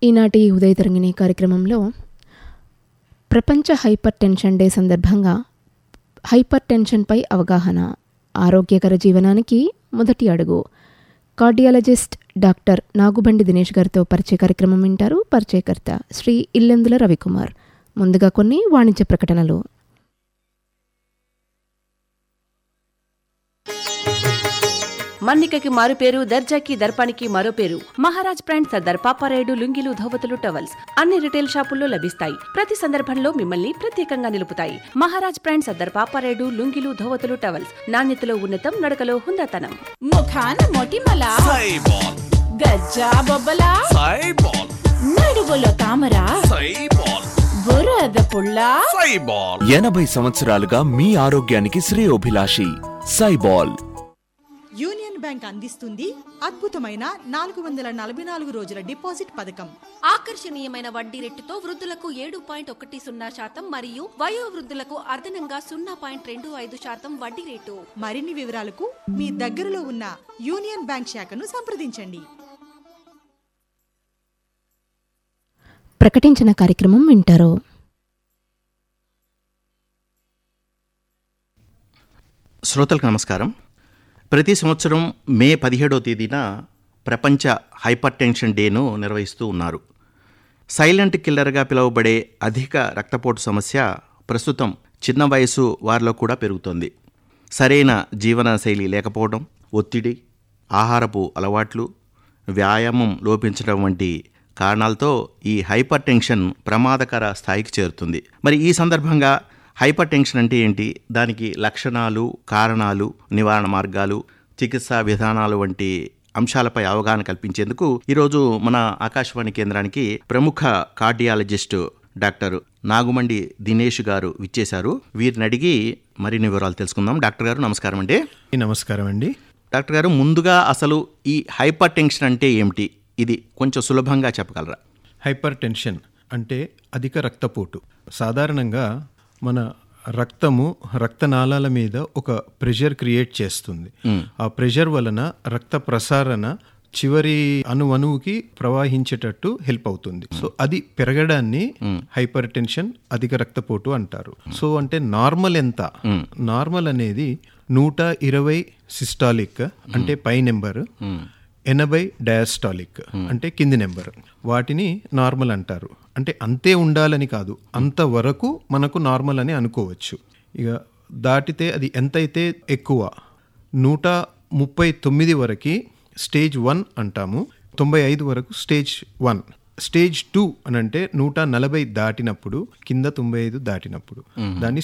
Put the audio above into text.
ఈనాటి ఉదయ తరంగిణి కార్యక్రమంలో ప్రపంచ హైపర్ టెన్షన్ డే సందర్భంగా హైపర్ టెన్షన్పై అవగాహన ఆరోగ్యకర జీవనానికి మొదటి అడుగు కార్డియాలజిస్ట్ డాక్టర్ నాగుబండి దినేష్ గారితో పరిచయ కార్యక్రమం వింటారు పరిచయకర్త శ్రీ ఇల్లెందుల రవికుమార్ ముందుగా కొన్ని వాణిజ్య ప్రకటనలు మన్నికకి మారు పేరు దర్జాకి దర్పానికి మరో పేరు మహారాజ్ బ్రాండ్ సర్దార్ పాపారాయుడు లుంగిలు ధోవతులు టవల్స్ అన్ని రిటైల్ షాపుల్లో లభిస్తాయి ప్రతి సందర్భంలో మిమ్మల్ని ప్రత్యేకంగా నిలుపుతాయి మహారాజ్ బ్రాండ్ సర్దార్ పాపారాయుడు లుంగిలు ధోవతులు టవల్స్ నాణ్యతలో ఉన్నతం నడకలో హుందాతనం ముఖాన మొటిమల సైబాల్ గజ్జా బొబ్బల సైబాల్ నడువులో తామర సైబాల్ బురద పుల్ల సైబాల్ ఎనభై సంవత్సరాలుగా మీ ఆరోగ్యానికి శ్రేయోభిలాషి సైబాల్ యూనియన్ బ్యాంక్ అందిస్తుంది అద్భుతమైన నాలుగు వందల నలభై నాలుగు రోజుల డిపాజిట్ పథకం ఆకర్షణీయమైన వడ్డీ రేటుతో వృద్ధులకు ఏడు పాయింట్ ఒకటి సున్నా శాతం మరియు వయో వృద్ధులకు అదనంగా సున్నా పాయింట్ రెండు ఐదు శాతం వడ్డీ రేటు మరిన్ని వివరాలకు మీ దగ్గరలో ఉన్న యూనియన్ బ్యాంక్ శాఖను సంప్రదించండి ప్రకటించిన కార్యక్రమం వింటారు శ్రోతలకు నమస్కారం ప్రతి సంవత్సరం మే పదిహేడవ తేదీన ప్రపంచ హైపర్ టెన్షన్ డేను నిర్వహిస్తూ ఉన్నారు సైలెంట్ కిల్లర్గా పిలువబడే అధిక రక్తపోటు సమస్య ప్రస్తుతం చిన్న వయసు వారిలో కూడా పెరుగుతోంది సరైన జీవన శైలి లేకపోవడం ఒత్తిడి ఆహారపు అలవాట్లు వ్యాయామం లోపించడం వంటి కారణాలతో ఈ హైపర్ టెన్షన్ ప్రమాదకర స్థాయికి చేరుతుంది మరి ఈ సందర్భంగా హైపర్ టెన్షన్ అంటే ఏంటి దానికి లక్షణాలు కారణాలు నివారణ మార్గాలు చికిత్సా విధానాలు వంటి అంశాలపై అవగాహన కల్పించేందుకు ఈరోజు మన ఆకాశవాణి కేంద్రానికి ప్రముఖ కార్డియాలజిస్టు డాక్టర్ నాగుమండి దినేష్ గారు విచ్చేశారు వీరిని అడిగి మరిన్ని వివరాలు తెలుసుకుందాం డాక్టర్ గారు నమస్కారం అండి నమస్కారం అండి డాక్టర్ గారు ముందుగా అసలు ఈ హైపర్ టెన్షన్ అంటే ఏమిటి ఇది కొంచెం సులభంగా చెప్పగలరా హైపర్ టెన్షన్ అంటే అధిక రక్తపోటు సాధారణంగా మన రక్తము రక్తనాళాల మీద ఒక ప్రెషర్ క్రియేట్ చేస్తుంది ఆ ప్రెషర్ వలన రక్త ప్రసారణ చివరి అణువణువుకి ప్రవహించేటట్టు హెల్ప్ అవుతుంది సో అది పెరగడాన్ని హైపర్ టెన్షన్ అధిక రక్తపోటు అంటారు సో అంటే నార్మల్ ఎంత నార్మల్ అనేది నూట ఇరవై సిస్టాలిక్ అంటే పై నెంబర్ ఎనభై డయాస్టాలిక్ అంటే కింది నెంబర్ వాటిని నార్మల్ అంటారు అంటే అంతే ఉండాలని కాదు అంతవరకు మనకు నార్మల్ అని అనుకోవచ్చు ఇక దాటితే అది ఎంతైతే ఎక్కువ నూట ముప్పై తొమ్మిది వరకు స్టేజ్ వన్ అంటాము తొంభై ఐదు వరకు స్టేజ్ వన్ స్టేజ్ టూ అని అంటే నూట నలభై దాటినప్పుడు కింద తొంభై ఐదు దాటినప్పుడు దాన్ని